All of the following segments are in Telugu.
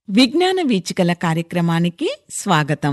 విజ్ఞాన వీచికల కార్యక్రమానికి స్వాగతం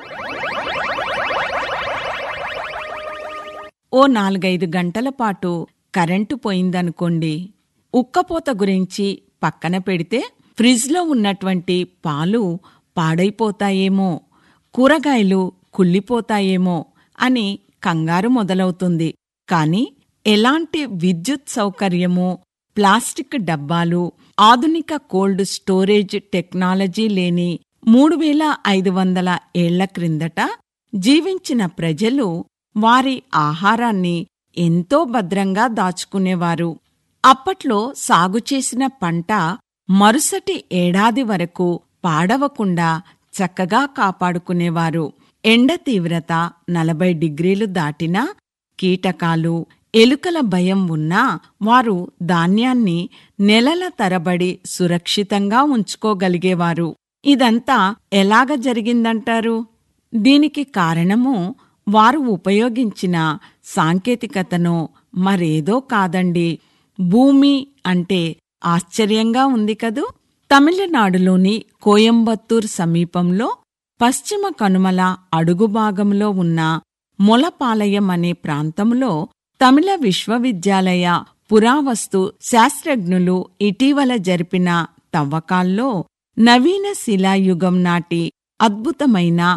ఓ నాలుగైదు గంటల పాటు కరెంటు పోయిందనుకోండి ఉక్కపోత గురించి పక్కన పెడితే ఫ్రిడ్జ్లో ఉన్నటువంటి పాలు పాడైపోతాయేమో కూరగాయలు కుళ్ళిపోతాయేమో అని కంగారు మొదలవుతుంది కాని ఎలాంటి విద్యుత్ సౌకర్యము ప్లాస్టిక్ డబ్బాలు ఆధునిక కోల్డ్ స్టోరేజ్ టెక్నాలజీ లేని మూడు వేల ఐదు వందల ఏళ్ల క్రిందట జీవించిన ప్రజలు వారి ఆహారాన్ని ఎంతో భద్రంగా దాచుకునేవారు అప్పట్లో సాగు చేసిన పంట మరుసటి ఏడాది వరకు పాడవకుండా చక్కగా కాపాడుకునేవారు ఎండ తీవ్రత నలభై డిగ్రీలు దాటినా కీటకాలు ఎలుకల భయం ఉన్నా వారు ధాన్యాన్ని నెలల తరబడి సురక్షితంగా ఉంచుకోగలిగేవారు ఇదంతా ఎలాగ జరిగిందంటారు దీనికి కారణము వారు ఉపయోగించిన సాంకేతికతను మరేదో కాదండి భూమి అంటే ఆశ్చర్యంగా ఉంది కదూ తమిళనాడులోని కోయంబత్తూర్ సమీపంలో పశ్చిమ కనుమల అడుగు భాగంలో ఉన్న మొలపాలయం అనే ప్రాంతంలో తమిళ విశ్వవిద్యాలయ పురావస్తు శాస్త్రజ్ఞులు ఇటీవల జరిపిన తవ్వకాల్లో నవీన శిలాయుగం నాటి అద్భుతమైన